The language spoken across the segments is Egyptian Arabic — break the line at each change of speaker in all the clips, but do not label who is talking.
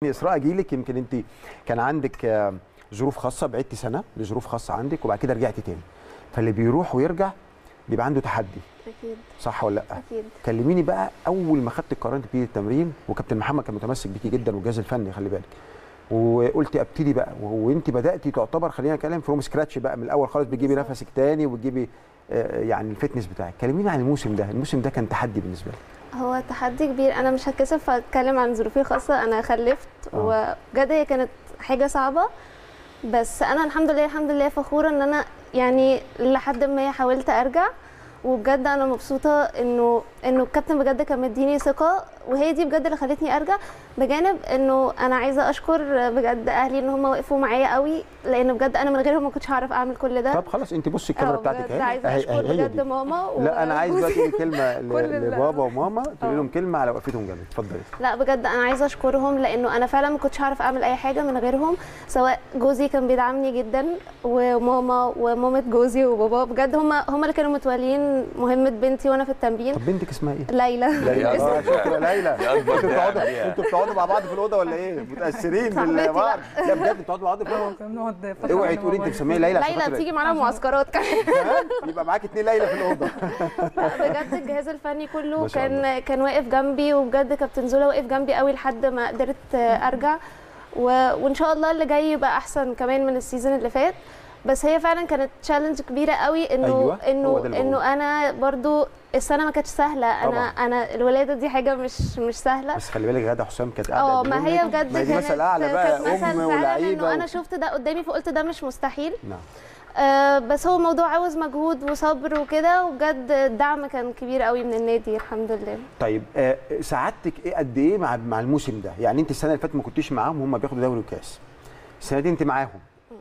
اسراء اجي لك يمكن انت كان عندك آه، ظروف خاصه بعدتي سنه لظروف خاصه عندك وبعد كده رجعتي تاني فاللي بيروح ويرجع بيبقى عنده تحدي
اكيد
صح ولا لا
اكيد
كلميني بقى اول ما خدت القرار انت بتبتدي التمرين وكابتن محمد كان متمسك بيكي جدا والجهاز الفني خلي بالك وقلتي ابتدي بقى وانت بداتي تعتبر خلينا نتكلم فروم سكراتش بقى من الاول خالص بتجيبي
بالظبط.
نفسك تاني وبتجيبي آه، يعني الفتنس بتاعك كلميني عن الموسم ده الموسم ده كان تحدي بالنسبه لك
هو تحدي كبير انا مش هتكسف اتكلم عن ظروفي الخاصه انا خلفت
آه.
وبجد هي كانت حاجه صعبه بس انا الحمد لله الحمد لله فخوره ان انا يعني لحد ما حاولت ارجع وبجد انا مبسوطه انه انه الكابتن بجد كان مديني ثقه وهي دي بجد اللي خلتني ارجع بجانب انه انا عايزه اشكر بجد اهلي ان هم وقفوا معايا قوي لان بجد انا من غيرهم ما كنتش هعرف اعمل كل ده
طب خلاص انت بصي الكاميرا
آه،
بتاعتك
بجد عايزه
أهي-
اشكر
أهي- هي
بجد
دي.
ماما
لا انا عايز
وجوزي.
دلوقتي تقولي كلمه ل-
كل ال-
لبابا وماما تقولي
آه.
لهم كلمه على وقفتهم جامد اتفضلي
لا بجد انا عايزه اشكرهم لانه انا فعلا ما كنتش هعرف اعمل اي حاجه من غيرهم سواء جوزي كان بيدعمني جدا وماما ومامه جوزي وبابا بجد هم هم اللي كانوا متولين مهمه بنتي وانا في التمرين
طب بنتك اسمها ايه؟
ليلى
ليلى
اسم-
اه شكرا ليلى
دي أكبر
انتوا
دعم
بتقعدوا
ليها.
انتوا بتقعدوا مع بعض في الاوضه ولا ايه؟ متاثرين
صاحبتي
بالبعض لا بجد بتقعدوا مع بعض في الاوضه
كنا بنقعد فترة
اوعي
أنا
تقولي انت
وبابايا.
مسميه ليلى عشان
ليلى
خاطر-
بتيجي معانا معسكرات كمان
كمان يبقى معاك اتنين ليلى في الاوضه
لا، بجد الجهاز الفني كله
ما شاء
كان كان واقف جنبي وبجد كابتن زولا واقف جنبي قوي لحد ما قدرت آه، ارجع و... وان شاء الله اللي جاي يبقى احسن كمان من السيزون اللي فات بس هي فعلا كانت تشالنج كبيره قوي انه
أيوة، هو ده
انه
اللي
انه انا برضو السنه ما كانتش سهله انا
طبعاً.
انا الولاده دي حاجه مش مش سهله
بس خلي بالك غاده حسام كانت قاعده
اه
قدام
ما هي
منك.
بجد
ما هي دي
كانت
مثل اعلى بقى
كانت مثل
ام
فعلا
ولاعيبه
انه انا
و-
شفت ده قدامي فقلت ده مش مستحيل
نعم
آه بس هو موضوع عاوز مجهود وصبر وكده وبجد الدعم كان كبير قوي من النادي الحمد لله
طيب آه، سعادتك ايه قد ايه مع مع الموسم ده؟ يعني انت السنه اللي فاتت ما كنتيش معاهم هم بياخدوا دوري وكاس. السنه دي انت معاهم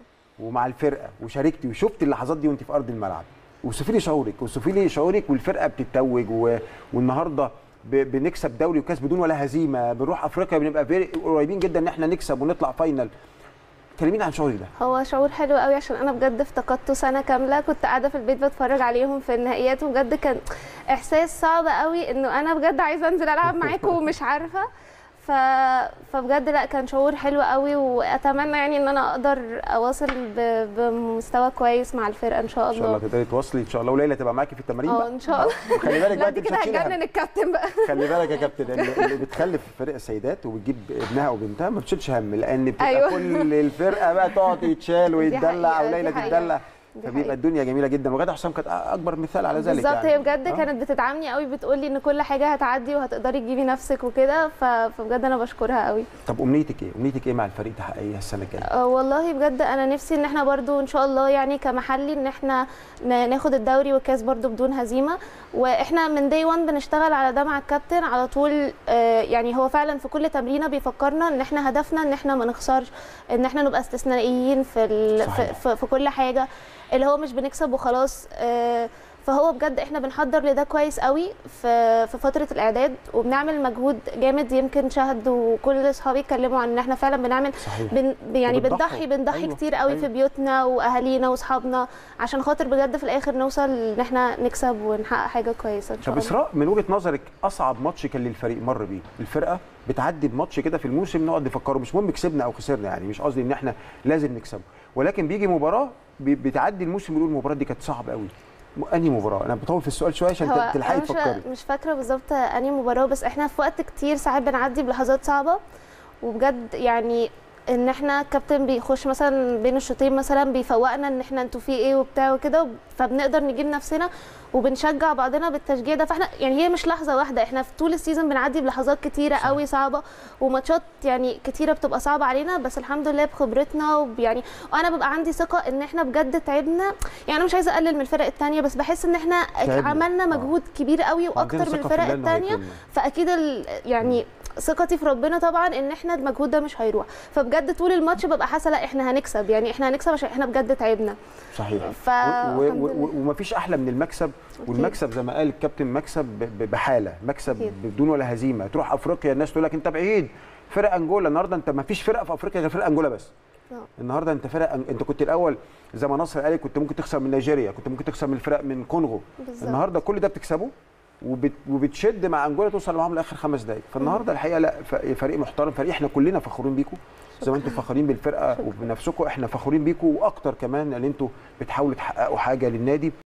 ومع الفرقه وشاركتي وشفت اللحظات دي وانت في ارض الملعب. وصفي لي شعورك وصفي لي شعورك والفرقه بتتوج و... والنهارده ب... بنكسب دوري وكاس بدون ولا هزيمه بنروح افريقيا بنبقى فيري- قريبين جدا ان احنا نكسب ونطلع فاينل. كلميني عن شعورك ده.
هو شعور حلو قوي عشان انا بجد افتقدته سنه كامله كنت قاعده في البيت بتفرج عليهم في النهائيات وبجد كان احساس صعب قوي انه انا بجد عايزه انزل العب معاكم ومش عارفه ف... فبجد لا كان شعور حلو قوي واتمنى يعني ان انا اقدر اواصل ب... بمستوى كويس مع الفرقه ان شاء
ان شاء الله
الله
تقدري تواصلي ان شاء الله وليلى تبقى معاكي في التمارين
اه
بقى.
ان شاء الله
وخلي بالك
لا
بقى
دي
انت مش
كده
هتشيلي هم.
هتجنن الكابتن بقى
خلي بالك يا كابتن اللي اللي بتخلف فرق السيدات وبتجيب ابنها وبنتها ما بتشيلش هم لان بتبقى
أيوة.
كل الفرقه بقى تقعد يتشال ويتدلع
حقيقة،
وليلى
دي حقيقة.
تتدلع
دي
فبيبقى
حقيقة.
الدنيا جميله جدا وغاده حسام كانت اكبر مثال على ذلك
بالظبط
يعني.
هي بجد
آه.
كانت بتدعمني قوي بتقولي ان كل حاجه هتعدي وهتقدري تجيبي نفسك وكده ف... فبجد انا بشكرها قوي
طب امنيتك ايه؟ امنيتك ايه مع الفريق تحققيها السنه الجايه؟
أه والله بجد انا نفسي ان احنا برضو ان شاء الله يعني كمحلي ان احنا ن- ناخد الدوري والكاس برضو بدون هزيمه واحنا من داي 1 بنشتغل على ده مع الكابتن على طول آه، يعني هو فعلا في كل تمرينه بيفكرنا ان احنا هدفنا ان احنا ما نخسرش ان احنا نبقى استثنائيين في ال... في,
صحيح.
في, في كل حاجه اللي هو مش بنكسب وخلاص آه، فهو بجد احنا بنحضر لده كويس قوي في في فتره الاعداد وبنعمل مجهود جامد يمكن شهد وكل اصحابي اتكلموا عن ان احنا فعلا بنعمل
صحيح
بن يعني
وبتضحوا.
بنضحي بنضحي
أيوة،
كتير قوي
أيوة.
في بيوتنا واهالينا واصحابنا عشان خاطر بجد في الاخر نوصل ان احنا نكسب ونحقق حاجه كويسه ان شاء
طب
الله
اسراء من وجهه نظرك اصعب ماتش كان للفريق مر بيه الفرقه بتعدي بماتش كده في الموسم نقعد نفكره مش مهم كسبنا او خسرنا يعني مش قصدي ان احنا لازم نكسبه ولكن بيجي مباراه بي- بتعدي الموسم بيقول المباراه دي كانت صعبه قوي م- انهي مباراه انا بطول في السؤال شويه عشان
هو
ت- تلحقي
أنا مش
تفكري
مش فاكره بالظبط انهي مباراه بس احنا في وقت كتير ساعات بنعدي بلحظات صعبه وبجد يعني ان احنا الكابتن بيخش مثلا بين الشوطين مثلا بيفوقنا ان احنا انتوا في ايه وبتاع وكده فبنقدر نجيب نفسنا وبنشجع بعضنا بالتشجيع ده فاحنا يعني هي مش لحظه واحده احنا في طول السيزون بنعدي بلحظات كتيره
صح.
قوي صعبه وماتشات يعني كتيره بتبقى صعبه علينا بس الحمد لله بخبرتنا ويعني وانا ببقى عندي ثقه ان احنا بجد تعبنا يعني انا مش عايزه اقلل من الفرق التانية بس بحس ان احنا
تعبنا.
عملنا
آه.
مجهود كبير قوي
وعندنا
واكتر من
ثقة في
الفرق
الله إنه
التانية
هيكون-
فاكيد ال- يعني ثقتي في ربنا طبعا ان احنا المجهود ده مش هيروح فبجد طول الماتش ببقى حاسه لا احنا هنكسب يعني احنا هنكسب عشان احنا بجد تعبنا
صحيح
ف
و-
الحمد
و-
لله.
و- ومفيش احلى من المكسب والمكسب زي ما قال الكابتن مكسب ب- ب- بحاله مكسب
أكيد.
بدون ولا هزيمه تروح افريقيا الناس تقول لك انت بعيد فرق انجولا النهارده انت مفيش فرقه في افريقيا غير فرق انجولا بس
آه.
النهارده انت فرق انت كنت الاول زي ما نصر قال كنت ممكن تخسر من نيجيريا كنت ممكن تخسر من الفرق من كونغو
بالظبط.
النهارده كل ده بتكسبه وبت وبتشد مع انجولا توصل معاهم لاخر خمس دقائق فالنهارده الحقيقه لا ف- فريق محترم فريق احنا كلنا فخورين بيكم زي ما انتم فخورين بالفرقه وبنفسكم احنا فخورين بيكم واكتر كمان ان انتم بتحاولوا تحققوا حاجه للنادي